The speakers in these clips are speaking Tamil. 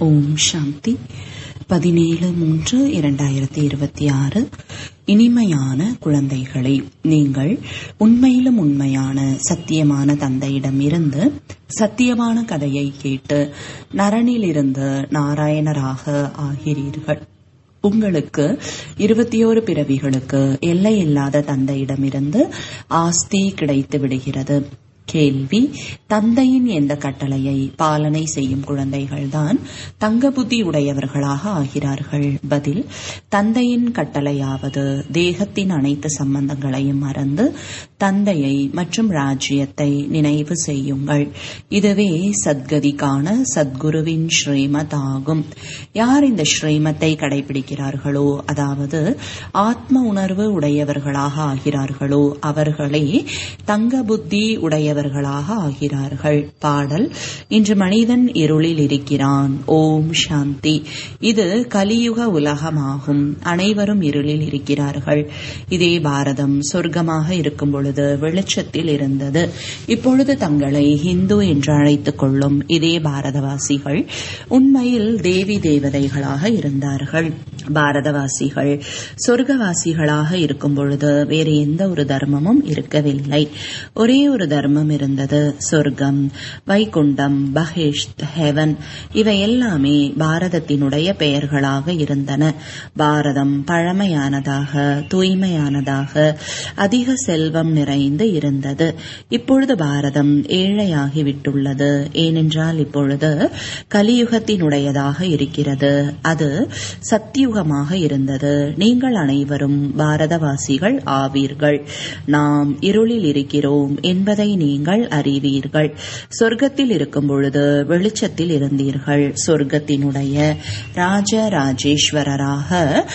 ஓம் சாந்தி பதினேழு மூன்று இரண்டாயிரத்தி இருபத்தி ஆறு இனிமையான குழந்தைகளே நீங்கள் உண்மையிலும் உண்மையான சத்தியமான தந்தையிடம் இருந்து சத்தியமான கதையை கேட்டு நரனிலிருந்து நாராயணராக ஆகிறீர்கள் உங்களுக்கு இருபத்தி ஓரு பிறவிகளுக்கு எல்லையில்லாத தந்தையிடமிருந்து ஆஸ்தி கிடைத்து விடுகிறது கேள்வி தந்தையின் எந்த கட்டளையை பாலனை செய்யும் குழந்தைகள்தான் தங்க புத்தி உடையவர்களாக ஆகிறார்கள் பதில் தந்தையின் கட்டளையாவது தேகத்தின் அனைத்து சம்பந்தங்களையும் மறந்து தந்தையை மற்றும் ராஜ்யத்தை நினைவு செய்யுங்கள் இதுவே சத்கதிக்கான சத்குருவின் ஸ்ரீமத் ஆகும் யார் இந்த ஸ்ரீமத்தை கடைபிடிக்கிறார்களோ அதாவது ஆத்ம உணர்வு உடையவர்களாக ஆகிறார்களோ அவர்களே தங்க புத்தி உடைய உடையவர்களாக ஆகிறார்கள் பாடல் இன்று மனிதன் இருளில் இருக்கிறான் ஓம் சாந்தி இது கலியுக உலகமாகும் அனைவரும் இருளில் இருக்கிறார்கள் இதே பாரதம் சொர்க்கமாக இருக்கும் பொழுது வெளிச்சத்தில் இருந்தது இப்பொழுது தங்களை ஹிந்து என்று அழைத்துக் கொள்ளும் இதே பாரதவாசிகள் உண்மையில் தேவி தேவதைகளாக இருந்தார்கள் பாரதவாசிகள் சொர்க்கவாசிகளாக இருக்கும் பொழுது வேறு எந்த ஒரு தர்மமும் இருக்கவில்லை ஒரே ஒரு தர்மம் இருந்தது சொர்க்கம் வைகுண்டம் பஹேஷ்த் ஹெவன் இவை எல்லாமே பாரதத்தினுடைய பெயர்களாக இருந்தன பாரதம் பழமையானதாக தூய்மையானதாக அதிக செல்வம் நிறைந்து இருந்தது இப்பொழுது பாரதம் ஏழையாகிவிட்டுள்ளது ஏனென்றால் இப்பொழுது கலியுகத்தினுடையதாக இருக்கிறது அது சத்தியுகமாக இருந்தது நீங்கள் அனைவரும் பாரதவாசிகள் ஆவீர்கள் நாம் இருளில் இருக்கிறோம் என்பதை நீங்கள் அறிவீர்கள் சொர்க்கத்தில் இருக்கும் பொழுது வெளிச்சத்தில் இருந்தீர்கள் சொர்க்கத்தினுடைய ராஜ ராஜேஸ்வரராக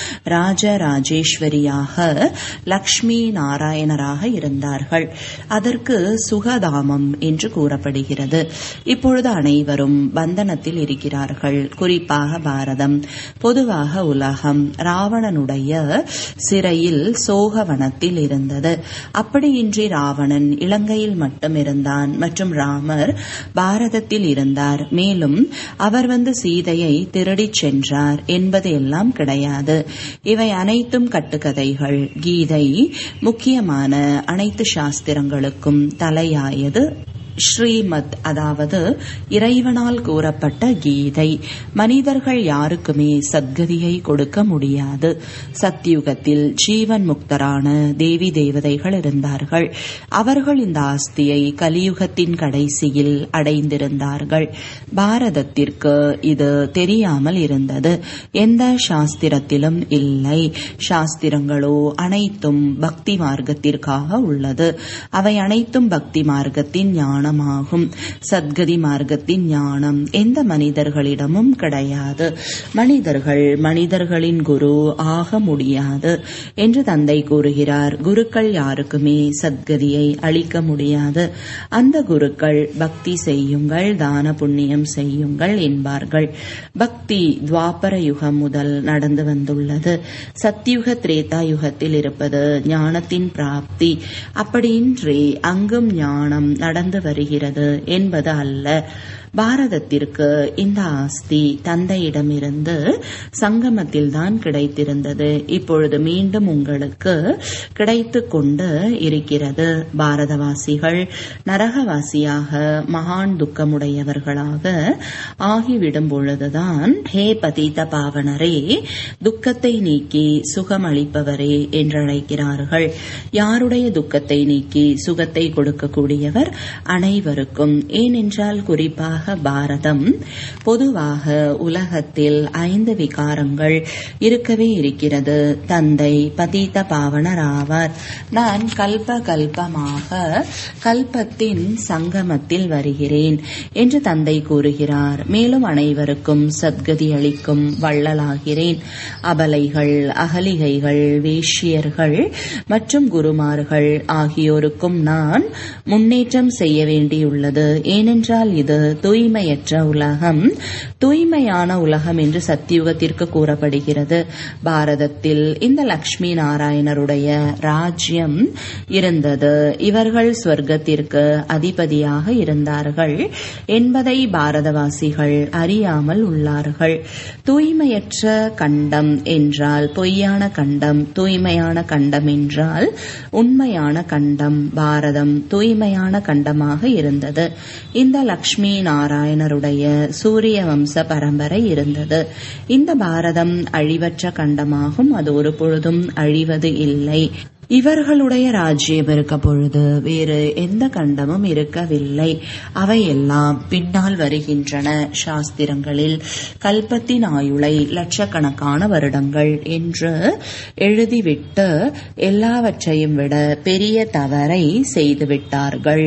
ராஜ ராஜேஸ்வரியாக லக்ஷ்மி நாராயணராக இருந்தார்கள் அதற்கு சுகதாமம் என்று கூறப்படுகிறது இப்பொழுது அனைவரும் பந்தனத்தில் இருக்கிறார்கள் குறிப்பாக பாரதம் பொதுவாக உலகம் ராவணனுடைய சிறையில் சோகவனத்தில் இருந்தது அப்படியின்றி ராவணன் இலங்கையில் மட்டும் இருந்தான் மற்றும் ராமர் பாரதத்தில் இருந்தார் மேலும் அவர் வந்து சீதையை திருடிச் சென்றார் என்பது எல்லாம் கிடையாது இவை அனைத்தும் கட்டுக்கதைகள் கீதை முக்கியமான அனைத்து சாஸ்திரங்களுக்கும் தலையாயது ஸ்ரீமத் அதாவது இறைவனால் கூறப்பட்ட கீதை மனிதர்கள் யாருக்குமே சத்கதியை கொடுக்க முடியாது சத்யுகத்தில் ஜீவன் முக்தரான தேவி தேவதைகள் இருந்தார்கள் அவர்கள் இந்த ஆஸ்தியை கலியுகத்தின் கடைசியில் அடைந்திருந்தார்கள் பாரதத்திற்கு இது தெரியாமல் இருந்தது எந்த சாஸ்திரத்திலும் இல்லை சாஸ்திரங்களோ அனைத்தும் பக்தி மார்க்கத்திற்காக உள்ளது அவை அனைத்தும் பக்தி மார்க்கத்தின் ஞானம் ஞானமாகும் சத்கதி மார்க்கத்தின் ஞானம் எந்த மனிதர்களிடமும் கிடையாது மனிதர்கள் மனிதர்களின் குரு ஆக முடியாது என்று தந்தை கூறுகிறார் குருக்கள் யாருக்குமே சத்கதியை அளிக்க முடியாது அந்த குருக்கள் பக்தி செய்யுங்கள் தான புண்ணியம் செய்யுங்கள் என்பார்கள் பக்தி துவாபர யுகம் முதல் நடந்து வந்துள்ளது சத்யுக திரேதா யுகத்தில் இருப்பது ஞானத்தின் பிராப்தி அப்படியின்றி அங்கும் ஞானம் நடந்து வருகிறது என்பது அல்ல பாரதத்திற்கு இந்த ஆஸ்தி தந்தையிடமிருந்து சங்கமத்தில் தான் கிடைத்திருந்தது இப்பொழுது மீண்டும் உங்களுக்கு கிடைத்து கொண்டு இருக்கிறது பாரதவாசிகள் நரகவாசியாக மகான் துக்கமுடையவர்களாக ஆகிவிடும் பொழுதுதான் ஹே பதித பாவனரே துக்கத்தை நீக்கி சுகம் அளிப்பவரே என்றழைக்கிறார்கள் யாருடைய துக்கத்தை நீக்கி சுகத்தை கொடுக்கக்கூடியவர் அனைவருக்கும் ஏனென்றால் குறிப்பாக பாரதம் பொதுவாக உலகத்தில் ஐந்து விகாரங்கள் இருக்கவே இருக்கிறது தந்தை பதித்த பாவனர் ஆவார் நான் கல்ப கல்பமாக கல்பத்தின் சங்கமத்தில் வருகிறேன் என்று தந்தை கூறுகிறார் மேலும் அனைவருக்கும் சத்கதி அளிக்கும் வள்ளலாகிறேன் அபலைகள் அகலிகைகள் வேஷ்யர்கள் மற்றும் குருமார்கள் ஆகியோருக்கும் நான் முன்னேற்றம் செய்ய வேண்டியுள்ளது ஏனென்றால் இது தூய்மையற்ற உலகம் தூய்மையான உலகம் என்று சத்தியுகத்திற்கு கூறப்படுகிறது பாரதத்தில் இந்த லக்ஷ்மி நாராயணருடைய ராஜ்யம் இருந்தது இவர்கள் ஸ்வர்க்கத்திற்கு அதிபதியாக இருந்தார்கள் என்பதை பாரதவாசிகள் அறியாமல் உள்ளார்கள் தூய்மையற்ற கண்டம் என்றால் பொய்யான கண்டம் தூய்மையான கண்டம் என்றால் உண்மையான கண்டம் பாரதம் தூய்மையான கண்டமாக இருந்தது இந்த லக்ஷ்மி நாராயணருடைய சூரிய வம்ச பரம்பரை இருந்தது இந்த பாரதம் அழிவற்ற கண்டமாகும் அது ஒரு பொழுதும் அழிவது இல்லை இவர்களுடைய ராஜ்யம் இருக்க பொழுது வேறு எந்த கண்டமும் இருக்கவில்லை அவையெல்லாம் பின்னால் வருகின்றன சாஸ்திரங்களில் கல்பத்தின் ஆயுளை லட்சக்கணக்கான வருடங்கள் என்று எழுதிவிட்டு எல்லாவற்றையும் விட பெரிய தவறை செய்துவிட்டார்கள்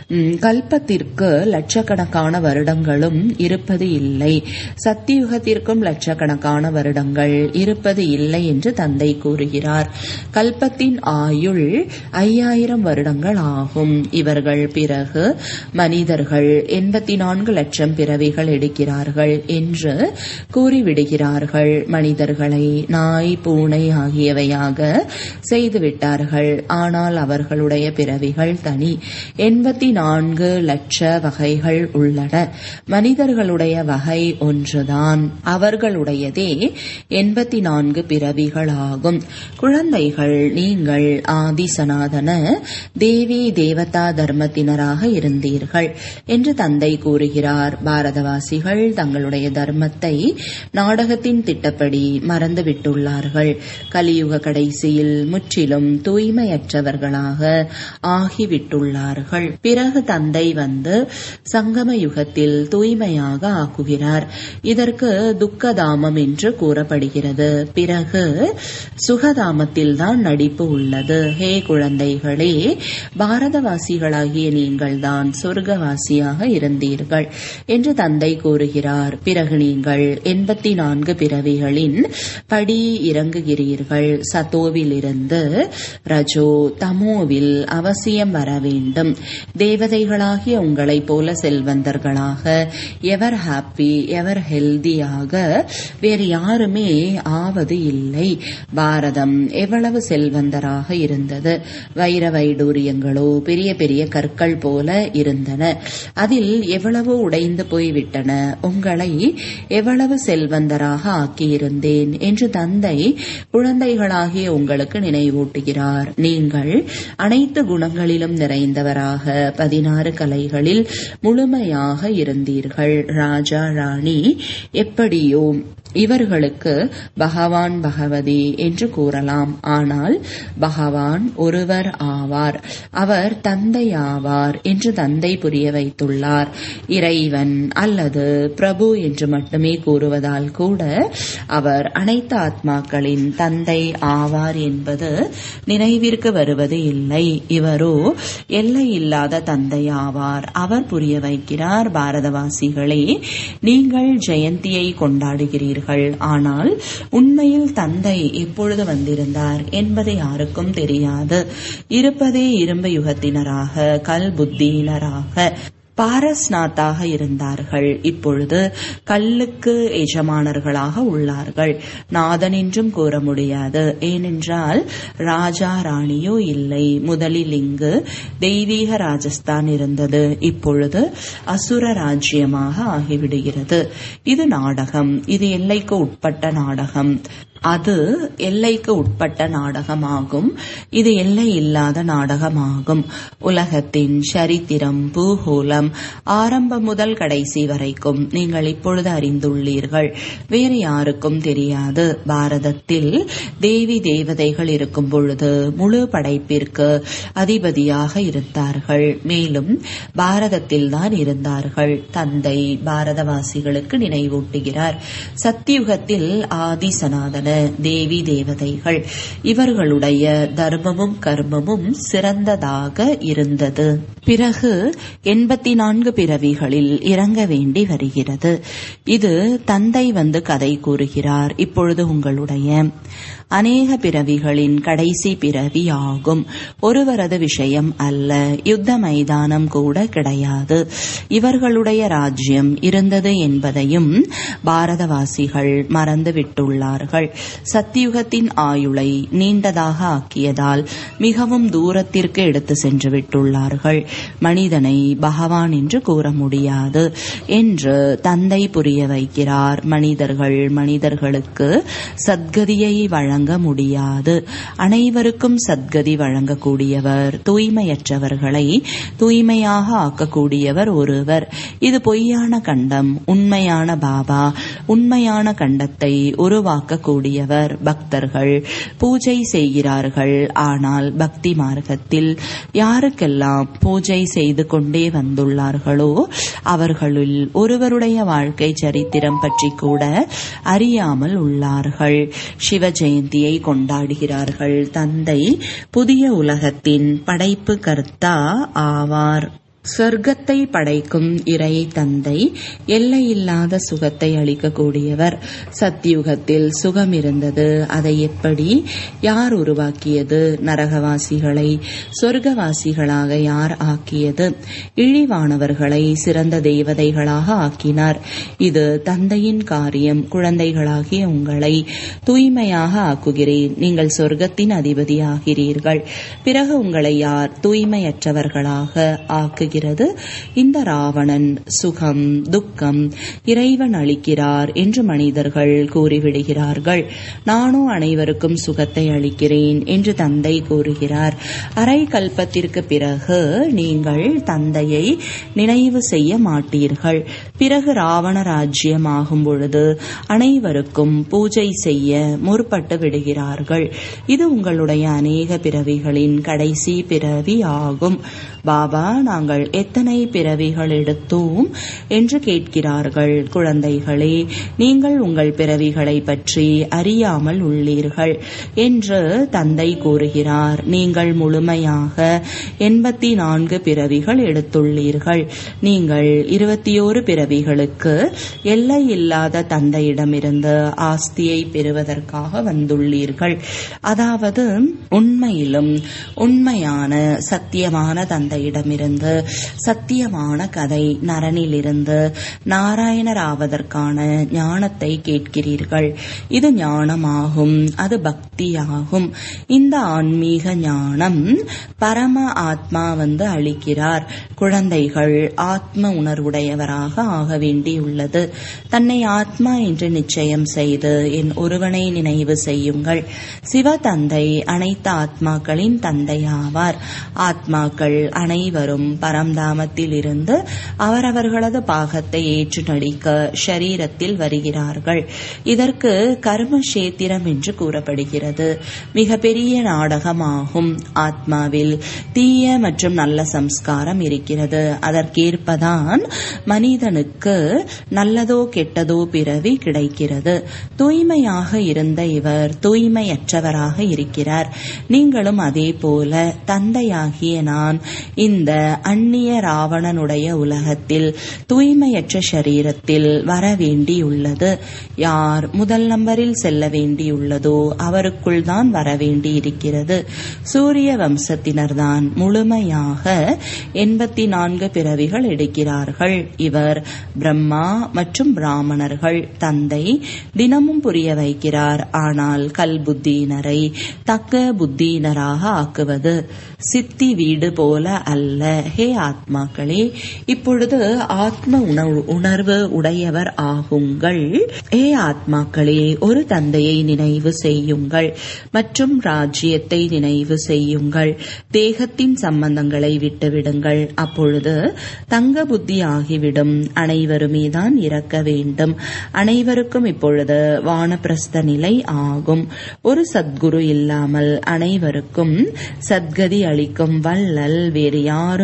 கல்பத்திற்கு லட்சக்கணக்கான வருடங்களும் இருப்பது இல்லை சத்தியுகத்திற்கும் லட்சக்கணக்கான வருடங்கள் இருப்பது இல்லை என்று தந்தை கூறுகிறார் கல்பத்தின் ஆயுள் ஐயாயிரம் வருடங்கள் ஆகும் இவர்கள் பிறகு மனிதர்கள் எண்பத்தி நான்கு லட்சம் பிறவிகள் எடுக்கிறார்கள் என்று கூறிவிடுகிறார்கள் மனிதர்களை நாய் பூனை ஆகியவையாக செய்துவிட்டார்கள் ஆனால் அவர்களுடைய பிறவிகள் தனி எண்பத்தி நான்கு லட்ச வகைகள் உள்ளன மனிதர்களுடைய வகை ஒன்றுதான் அவர்களுடையதே எண்பத்தி நான்கு பிறவிகள் ஆகும் குழந்தைகள் நீங்கள் ஆதி சனாதன தேவி தேவதா தர்மத்தினராக இருந்தீர்கள் என்று தந்தை கூறுகிறார் பாரதவாசிகள் தங்களுடைய தர்மத்தை நாடகத்தின் திட்டப்படி மறந்துவிட்டுள்ளார்கள் கலியுக கடைசியில் முற்றிலும் தூய்மையற்றவர்களாக ஆகிவிட்டுள்ளார்கள் பிறகு தந்தை வந்து சங்கம யுகத்தில் தூய்மையாக ஆக்குகிறார் இதற்கு துக்கதாமம் என்று கூறப்படுகிறது பிறகு சுகதாமத்தில் தான் நடிப்பு உள்ளது ஹே குழந்தைகளே பாரதவாசிகளாகிய நீங்கள்தான் சொர்க்கவாசியாக இருந்தீர்கள் என்று தந்தை கூறுகிறார் பிறகு நீங்கள் எண்பத்தி நான்கு பிறவிகளின் படி இறங்குகிறீர்கள் சத்தோவிலிருந்து ரஜோ தமோவில் அவசியம் வர வேண்டும் தேவதைகளாகிய உங்களைப் போல செல்வந்தர்களாக எவர் ஹாப்பி எவர் ஹெல்தியாக வேறு யாருமே ஆவது இல்லை பாரதம் எவ்வளவு செல்வந்தராக இருந்தது வைர வைடூரியங்களோ பெரிய பெரிய கற்கள் போல இருந்தன அதில் எவ்வளவு உடைந்து போய்விட்டன உங்களை எவ்வளவு செல்வந்தராக ஆக்கியிருந்தேன் என்று தந்தை குழந்தைகளாகிய உங்களுக்கு நினைவூட்டுகிறார் நீங்கள் அனைத்து குணங்களிலும் நிறைந்தவராக பதினாறு கலைகளில் முழுமையாக இருந்தீர்கள் ராஜா ராணி எப்படியோ இவர்களுக்கு பகவான் பகவதி என்று கூறலாம் ஆனால் பகவான் ஒருவர் ஆவார் அவர் தந்தை ஆவார் என்று தந்தை புரிய வைத்துள்ளார் இறைவன் அல்லது பிரபு என்று மட்டுமே கூறுவதால் கூட அவர் அனைத்து ஆத்மாக்களின் தந்தை ஆவார் என்பது நினைவிற்கு வருவது இல்லை இவரோ எல்லை இல்லாத தந்தை ஆவார் அவர் புரிய வைக்கிறார் பாரதவாசிகளே நீங்கள் ஜெயந்தியை கொண்டாடுகிறீர்கள் ஆனால் உண்மையில் தந்தை எப்பொழுது வந்திருந்தார் என்பதை யாருக்கும் தெரியாது இருப்பதே இரும்பு யுகத்தினராக கல் புத்தியினராக பாரஸ்நாத்தாக இருந்தார்கள் இப்பொழுது கல்லுக்கு எஜமானர்களாக உள்ளார்கள் நாதன் என்றும் கூற முடியாது ஏனென்றால் ராஜா ராணியோ இல்லை முதலில் இங்கு தெய்வீக ராஜஸ்தான் இருந்தது இப்பொழுது அசுர ராஜ்யமாக ஆகிவிடுகிறது இது நாடகம் இது எல்லைக்கு உட்பட்ட நாடகம் அது எல்லைக்கு உட்பட்ட நாடகமாகும் இது எல்லை இல்லாத நாடகமாகும் உலகத்தின் சரித்திரம் பூகோளம் ஆரம்பம் முதல் கடைசி வரைக்கும் நீங்கள் இப்பொழுது அறிந்துள்ளீர்கள் வேறு யாருக்கும் தெரியாது பாரதத்தில் தேவி தேவதைகள் இருக்கும் பொழுது முழு படைப்பிற்கு அதிபதியாக இருந்தார்கள் மேலும் பாரதத்தில் தான் இருந்தார்கள் தந்தை பாரதவாசிகளுக்கு நினைவூட்டுகிறார் சத்தியுகத்தில் ஆதி சனாதன தேவி தேவதைகள் இவர்களுடைய தர்மமும் கர்மமும் சிறந்ததாக இருந்தது பிறகு எண்பத்தி நான்கு பிறவிகளில் இறங்க வேண்டி வருகிறது இது தந்தை வந்து கதை கூறுகிறார் இப்பொழுது உங்களுடைய அநேக பிறவிகளின் கடைசி பிறவி ஆகும் ஒருவரது விஷயம் அல்ல யுத்த மைதானம் கூட கிடையாது இவர்களுடைய ராஜ்யம் இருந்தது என்பதையும் பாரதவாசிகள் மறந்து விட்டுள்ளார்கள் சத்தியுகத்தின் ஆயுளை நீண்டதாக ஆக்கியதால் மிகவும் தூரத்திற்கு எடுத்து சென்று விட்டுள்ளார்கள் மனிதனை பகவான் என்று கூற முடியாது என்று தந்தை புரிய வைக்கிறார் மனிதர்கள் மனிதர்களுக்கு சத்கதியை வழங்க முடியாது அனைவருக்கும் சத்கதி வழங்கக்கூடியவர் தூய்மையற்றவர்களை தூய்மையாக ஆக்கக்கூடியவர் ஒருவர் இது பொய்யான கண்டம் உண்மையான பாபா உண்மையான கண்டத்தை உருவாக்கக்கூடியவர் பக்தர்கள் பூஜை செய்கிறார்கள் ஆனால் பக்தி மார்க்கத்தில் யாருக்கெல்லாம் பூஜை செய்து கொண்டே வந்துள்ளார்களோ அவர்களுள் ஒருவருடைய வாழ்க்கை சரித்திரம் பற்றி கூட அறியாமல் உள்ளார்கள் சிவ ஜெயந்தியை கொண்டாடுகிறார்கள் தந்தை புதிய உலகத்தின் படைப்பு கர்த்தா ஆவார் சொர்க்கத்தை படைக்கும் இறை தந்தை எல்லையில்லாத சுகத்தை அளிக்கக்கூடியவர் சத்தியுகத்தில் சுகம் இருந்தது அதை எப்படி யார் உருவாக்கியது நரகவாசிகளை சொர்க்கவாசிகளாக யார் ஆக்கியது இழிவானவர்களை சிறந்த தேவதைகளாக ஆக்கினார் இது தந்தையின் காரியம் குழந்தைகளாகிய உங்களை தூய்மையாக ஆக்குகிறேன் நீங்கள் சொர்க்கத்தின் அதிபதியாகிறீர்கள் பிறகு உங்களை யார் தூய்மையற்றவர்களாக ஆக்குகிறார் இருக்கிறது இந்த ராவணன் சுகம் துக்கம் இறைவன் அளிக்கிறார் என்று மனிதர்கள் கூறிவிடுகிறார்கள் நானோ அனைவருக்கும் சுகத்தை அளிக்கிறேன் என்று தந்தை கூறுகிறார் அரை கல்பத்திற்கு பிறகு நீங்கள் தந்தையை நினைவு செய்ய மாட்டீர்கள் பிறகு ராவண ராஜ்யம் ஆகும் பொழுது அனைவருக்கும் பூஜை செய்ய முற்பட்டு விடுகிறார்கள் இது உங்களுடைய அநேக பிறவிகளின் கடைசி பிறவி ஆகும் பாபா நாங்கள் எத்தனை பிறவிகள் எடுத்தோம் என்று கேட்கிறார்கள் குழந்தைகளே நீங்கள் உங்கள் பிறவிகளை பற்றி அறியாமல் உள்ளீர்கள் என்று தந்தை கூறுகிறார் நீங்கள் முழுமையாக எண்பத்தி நான்கு பிறவிகள் எடுத்துள்ளீர்கள் நீங்கள் இருபத்தியோரு பிறவிகளுக்கு எல்லை இல்லாத தந்தையிடமிருந்து ஆஸ்தியை பெறுவதற்காக வந்துள்ளீர்கள் அதாவது உண்மையிலும் உண்மையான சத்தியமான தந்தையிடமிருந்து சத்தியமான கதை நரனிலிருந்து நாராயணர் ஆவதற்கான ஞானத்தை கேட்கிறீர்கள் இது ஞானமாகும் அது பக்தியாகும் இந்த ஆன்மீக ஞானம் பரம ஆத்மா வந்து அளிக்கிறார் குழந்தைகள் ஆத்ம உணர்வுடையவராக ஆக வேண்டியுள்ளது தன்னை ஆத்மா என்று நிச்சயம் செய்து என் ஒருவனை நினைவு செய்யுங்கள் சிவ தந்தை அனைத்து ஆத்மாக்களின் தந்தையாவார் ஆத்மாக்கள் அனைவரும் பரம்தாமத்தில் இருந்து அவரவர்களது பாகத்தை ஏற்று நடிக்க ஷரீரத்தில் வருகிறார்கள் இதற்கு கர்மக்ஷேத்திரம் என்று கூறப்படுகிறது மிக பெரிய நாடகமாகும் ஆத்மாவில் தீய மற்றும் நல்ல சம்ஸ்காரம் இருக்கிறது அதற்கேற்பதான் மனிதனுக்கு நல்லதோ கெட்டதோ பிறவி கிடைக்கிறது தூய்மையாக இருந்த இவர் தூய்மையற்றவராக இருக்கிறார் நீங்களும் அதே போல தந்தையாகிய நான் இந்த அந்நிய ராவணனுடைய உலகத்தில் தூய்மையற்ற சரீரத்தில் வர வேண்டியுள்ளது யார் முதல் நம்பரில் செல்ல வேண்டியுள்ளதோ அவருக்குள் தான் வர வேண்டியிருக்கிறது சூரிய வம்சத்தினர்தான் முழுமையாக எண்பத்தி நான்கு பிறவிகள் எடுக்கிறார்கள் இவர் பிரம்மா மற்றும் பிராமணர்கள் தந்தை தினமும் புரிய வைக்கிறார் ஆனால் கல் புத்தியினரை தக்க புத்தியினராக ஆக்குவது சித்தி வீடு போல அல்ல ஹே ஆத்மாக்களே இப்பொழுது ஆத்ம உணர்வு உணர்வு உடையவர் ஆகுங்கள் ஹே ஆத்மாக்களே ஒரு தந்தையை நினைவு செய்யுங்கள் மற்றும் ராஜ்யத்தை நினைவு செய்யுங்கள் தேகத்தின் சம்பந்தங்களை விட்டுவிடுங்கள் அப்பொழுது தங்க புத்தி ஆகிவிடும் அனைவருமே தான் இறக்க வேண்டும் அனைவருக்கும் இப்பொழுது வானப்பிரஸ்த நிலை ஆகும் ஒரு சத்குரு இல்லாமல் அனைவருக்கும் சத்கதி அளிக்கும் வள்ளல் வேறு யாரும் இருக்க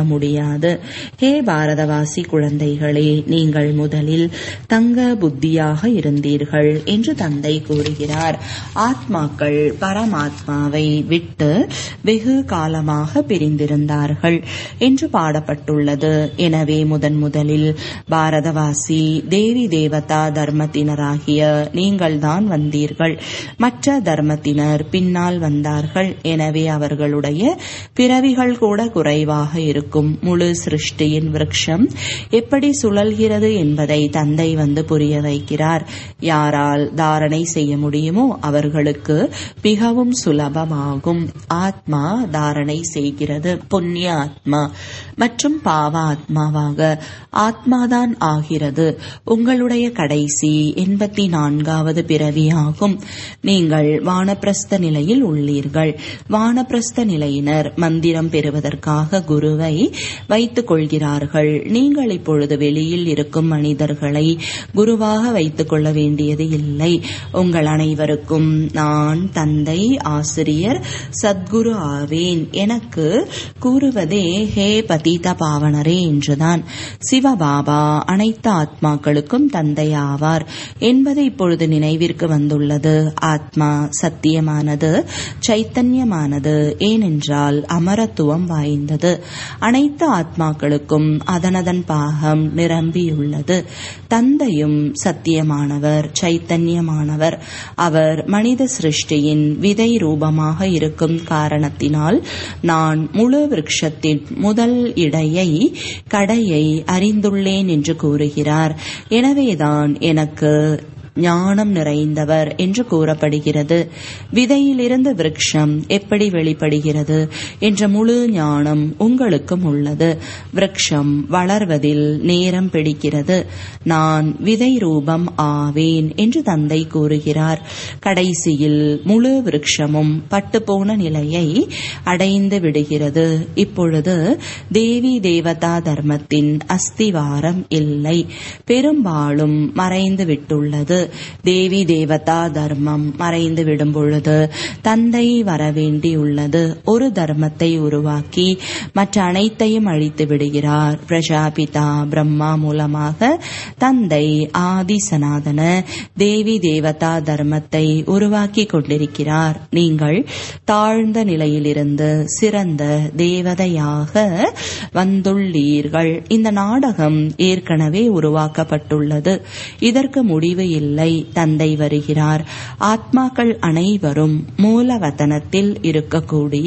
முடியாது ஹே பாரதவாசி குழந்தைகளே நீங்கள் முதலில் தங்க புத்தியாக இருந்தீர்கள் என்று தந்தை கூறுகிறார் ஆத்மாக்கள் பரமாத்மாவை விட்டு வெகு காலமாக பிரிந்திருந்தார்கள் என்று பாடப்பட்டுள்ளது எனவே முதன் முதலில் பாரதவாசி தேவி தேவதா தர்மத்தினராகிய நீங்கள்தான் வந்தீர்கள் மற்ற தர்மத்தினர் பின்னால் வந்தார்கள் எனவே அவர்களுடைய பிறவிகள் கூட குறைவாக இருக்கும் முழு சிருஷ்டியின் விருட்சம் எப்படி சுழல்கிறது என்பதை தந்தை வந்து புரிய வைக்கிறார் யாரால் தாரணை செய்ய முடியுமோ அவர்களுக்கு மிகவும் சுலபமாகும் ஆத்மா தாரணை செய்கிறது புண்ணிய ஆத்மா மற்றும் பாவ ஆத்மாவாக ஆத்மாதான் ஆகிறது உங்களுடைய கடைசி எண்பத்தி நான்காவது பிறவியாகும் நீங்கள் வானப்பிரஸ்த நிலையில் உள்ளீர்கள் வானப்பிரஸ்த நிலையினர் மந்திரம் பெறுவதற்காக குருவை வைத்துக் கொள்கிறார்கள் நீங்கள் இப்பொழுது வெளியில் இருக்கும் மனிதர்களை குருவாக வைத்துக் கொள்ள வேண்டியது இல்லை உங்கள் அனைவருக்கும் நான் தந்தை ஆசிரியர் சத்குரு ஆவேன் எனக்கு கூறுவதே ஹே பதீத பாவனரே என்றுதான் சிவபாபா அனைத்து ஆத்மாக்களுக்கும் தந்தை ஆவார் என்பது இப்பொழுது நினைவிற்கு வந்துள்ளது ஆத்மா சத்தியமானது சைத்தன்யமானது ஏனென்றால் அமரத்துவம் வாய்ந்தது அனைத்து ஆத்மாக்களுக்கும் அதனதன் பாகம் நிரம்பியுள்ளது தந்தையும் சத்தியமானவர் சைத்தன்யமானவர் அவர் மனித சிருஷ்டியின் விதை ரூபமாக இருக்கும் காரணத்தினால் நான் முழு விருட்சத்தின் முதல் இடையை கடையை அறிந்துள்ளேன் என்று கூறுகிறார் எனவேதான் எனக்கு ஞானம் நிறைந்தவர் என்று கூறப்படுகிறது விதையிலிருந்து விருட்சம் எப்படி வெளிப்படுகிறது என்ற முழு ஞானம் உங்களுக்கும் உள்ளது விருட்சம் வளர்வதில் நேரம் பிடிக்கிறது நான் விதை ரூபம் ஆவேன் என்று தந்தை கூறுகிறார் கடைசியில் முழு விருட்சமும் பட்டுப்போன நிலையை அடைந்து விடுகிறது இப்பொழுது தேவி தேவதா தர்மத்தின் அஸ்திவாரம் இல்லை பெரும்பாலும் மறைந்து விட்டுள்ளது தேவி தேவதா தர்மம் மறைந்து விடும் பொழுது தந்தை வரவேண்டியுள்ளது ஒரு தர்மத்தை உருவாக்கி மற்ற அனைத்தையும் அழித்து விடுகிறார் பிரஜாபிதா பிரம்மா மூலமாக தந்தை ஆதி சனாதன தேவி தேவதா தர்மத்தை உருவாக்கி கொண்டிருக்கிறார் நீங்கள் தாழ்ந்த நிலையிலிருந்து சிறந்த தேவதையாக வந்துள்ளீர்கள் இந்த நாடகம் ஏற்கனவே உருவாக்கப்பட்டுள்ளது இதற்கு முடிவு இல்லை தந்தை வருகிறார் ஆத்மாக்கள் அனைவரும் மூலவதனத்தில் இருக்கக்கூடிய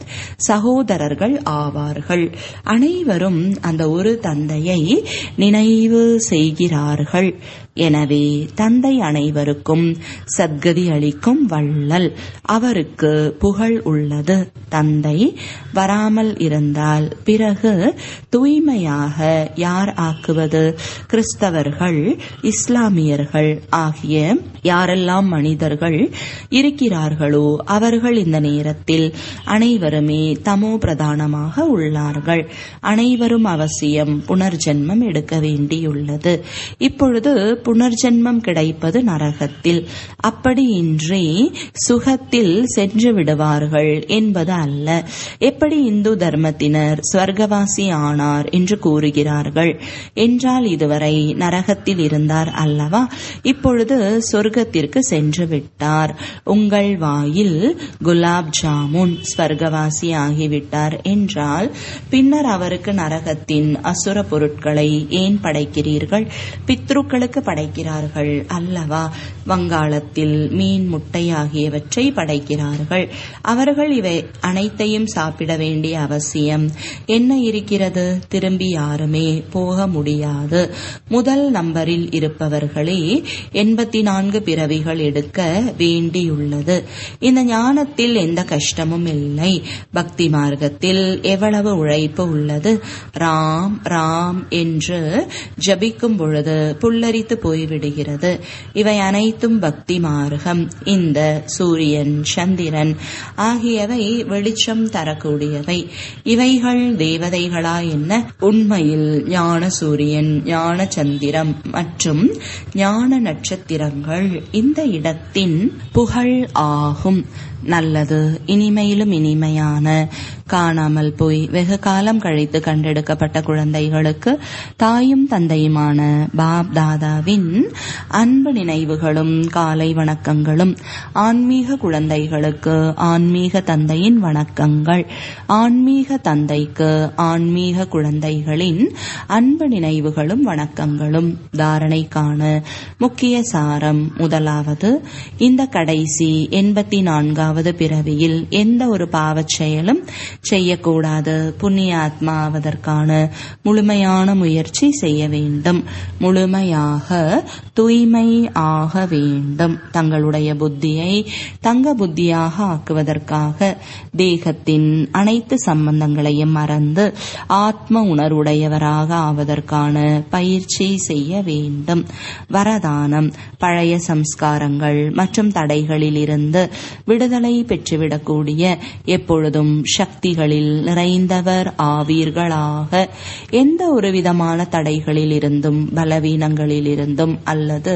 சகோதரர்கள் ஆவார்கள் அனைவரும் அந்த ஒரு தந்தையை நினைவு செய்கிறார்கள் எனவே தந்தை அனைவருக்கும் சத்கதி அளிக்கும் வள்ளல் அவருக்கு புகழ் உள்ளது தந்தை வராமல் இருந்தால் பிறகு தூய்மையாக யார் ஆக்குவது கிறிஸ்தவர்கள் இஸ்லாமியர்கள் ஆகிய யாரெல்லாம் மனிதர்கள் இருக்கிறார்களோ அவர்கள் இந்த நேரத்தில் அனைவருமே தமோ பிரதானமாக உள்ளார்கள் அனைவரும் அவசியம் புனர்ஜென்மம் எடுக்க வேண்டியுள்ளது இப்பொழுது புனர்ஜென்மம் கிடைப்பது நரகத்தில் அப்படியின்றி சுகத்தில் சென்று விடுவார்கள் என்பது அல்ல எப்படி இந்து தர்மத்தினர் ஸ்வர்கவாசி ஆனார் என்று கூறுகிறார்கள் என்றால் இதுவரை நரகத்தில் இருந்தார் அல்லவா இப்பொழுது சொர்க்கத்திற்கு சென்று விட்டார் உங்கள் வாயில் குலாப் ஜாமுன் ஸ்வர்கவாசி ஆகிவிட்டார் என்றால் பின்னர் அவருக்கு நரகத்தின் அசுர பொருட்களை ஏன் படைக்கிறீர்கள் பித்ருக்களுக்கு படைக்கிறார்கள் அல்லவா வங்காளத்தில் மீன் முட்டை ஆகியவற்றை படைக்கிறார்கள் அவர்கள் இவை அனைத்தையும் சாப்பிட வேண்டிய அவசியம் என்ன இருக்கிறது திரும்பி யாருமே போக முடியாது முதல் நம்பரில் இருப்பவர்களே எண்பத்தி நான்கு பிறவிகள் எடுக்க வேண்டியுள்ளது இந்த ஞானத்தில் எந்த கஷ்டமும் இல்லை பக்தி மார்க்கத்தில் எவ்வளவு உழைப்பு உள்ளது ராம் ராம் என்று ஜபிக்கும் பொழுது புல்லரித்து போய்விடுகிறது இவை அனைத்தும் பக்தி மார்க்கம் இந்த சூரியன் சந்திரன் ஆகியவை வெளிச்சம் தரக்கூடியவை இவைகள் தேவதைகளா என்ன உண்மையில் ஞான சூரியன் ஞான சந்திரம் மற்றும் ஞான நட்சத்திரங்கள் இந்த இடத்தின் புகழ் ஆகும் நல்லது இனிமையிலும் இனிமையான காணாமல் போய் வெகு காலம் கழித்து கண்டெடுக்கப்பட்ட குழந்தைகளுக்கு தாயும் தந்தையுமான பாப் தாதாவின் அன்பு நினைவுகளும் காலை வணக்கங்களும் ஆன்மீக குழந்தைகளுக்கு ஆன்மீக தந்தையின் வணக்கங்கள் ஆன்மீக தந்தைக்கு ஆன்மீக குழந்தைகளின் அன்பு நினைவுகளும் வணக்கங்களும் தாரணைக்கான முக்கிய சாரம் முதலாவது இந்த கடைசி எண்பத்தி நான்காவது பிறவியில் எந்த ஒரு பாவச் செயலும் செய்யக்கூடாது புண்ணிய ஆத்மா ஆவதற்கான முழுமையான முயற்சி செய்ய வேண்டும் முழுமையாக தூய்மை ஆக வேண்டும் தங்களுடைய புத்தியை தங்க புத்தியாக ஆக்குவதற்காக தேகத்தின் அனைத்து சம்பந்தங்களையும் மறந்து ஆத்ம உணர்வுடையவராக ஆவதற்கான பயிற்சி செய்ய வேண்டும் வரதானம் பழைய சம்ஸ்காரங்கள் மற்றும் தடைகளில் இருந்து விடுதலை பெற்றுவிடக்கூடிய எப்பொழுதும் சக்திகளில் நிறைந்தவர் ஆவீர்களாக எந்த ஒரு விதமான தடைகளில் இருந்தும் பலவீனங்களில் இருந்தும் அல்லது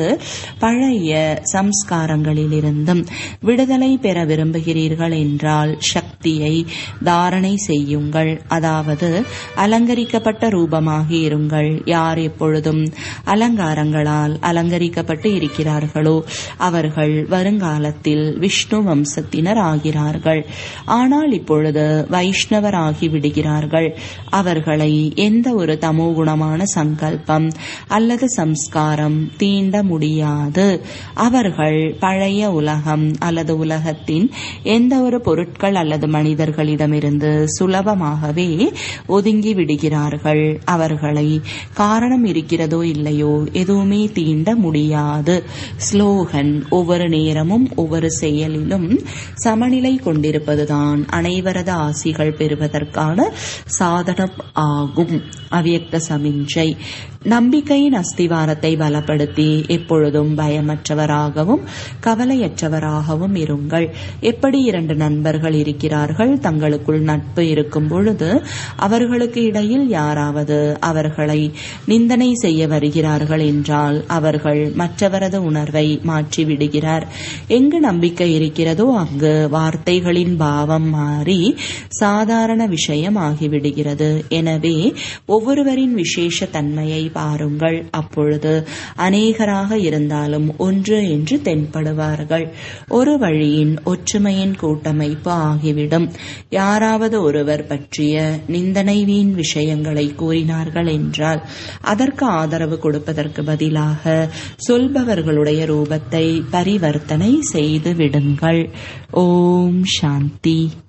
பழைய சம்ஸ்காரங்களில் இருந்தும் விடுதலை பெற விரும்புகிறீர்கள் என்றால் சக்தியை தாரணை செய்யுங்கள் அதாவது அலங்கரிக்கப்பட்ட ரூபமாகி இருங்கள் யார் எப்பொழுதும் அலங்காரங்களால் அலங்கரிக்கப்பட்டு இருக்கிறார்களோ அவர்கள் வருங்காலத்தில் விஷ்ணு வம்சத்தினர் ஆகிறார்கள் ஆனால் இப்பொழுது வைஷ்ணவர் ஆகி விடுகிறார்கள் அவர்களை எந்த ஒரு தமோ குணமான சங்கல்பம் அல்லது சம்ஸ்காரம் தீண்ட முடியாது அவர்கள் பழைய உலகம் அல்லது உலகத்தின் எந்த ஒரு பொருட்கள் அல்லது மனிதர்களிடமிருந்து சுலபமாகவே ஒதுங்கி விடுகிறார்கள் அவர்களை காரணம் இருக்கிறதோ இல்லையோ எதுவுமே தீண்ட முடியாது ஸ்லோகன் ஒவ்வொரு நேரமும் ஒவ்வொரு செயலிலும் சமநிலை கொண்டிருப்பதுதான் அனைவரது ஆசிகள் பெறுவதற்கான சாதனம் ஆகும் அவ்யக்த சமிஞ்சை நம்பிக்கையின் அஸ்திவாரத்தை பலப்படுத்தி எப்பொழுதும் பயமற்றவராகவும் கவலையற்றவராகவும் இருங்கள் எப்படி இரண்டு நண்பர்கள் இருக்கிறார்கள் தங்களுக்குள் நட்பு இருக்கும் பொழுது அவர்களுக்கு இடையில் யாராவது அவர்களை நிந்தனை செய்ய வருகிறார்கள் என்றால் அவர்கள் மற்றவரது உணர்வை மாற்றி விடுகிறார் எங்கு நம்பிக்கை இருக்கிறதோ அங்கு வார்த்தைகளின் பாவம் மாறி சாதாரண விஷயம் ஆகிவிடுகிறது எனவே ஒவ்வொருவரின் விசேஷ தன்மையை பாருங்கள் அப்பொழுது அநேகராக இருந்தாலும் ஒன்று என்று தென்படுவார்கள் ஒரு வழியின் ஒற்றுமையின் கூட்டமைப்பு ஆகிவிடும் யாராவது ஒருவர் பற்றிய நிந்தனை வீண் விஷயங்களை கூறினார்கள் என்றால் அதற்கு ஆதரவு கொடுப்பதற்கு பதிலாக சொல்பவர்களுடைய ரூபத்தை பரிவர்த்தனை செய்து விடுங்கள் ஓம் சாந்தி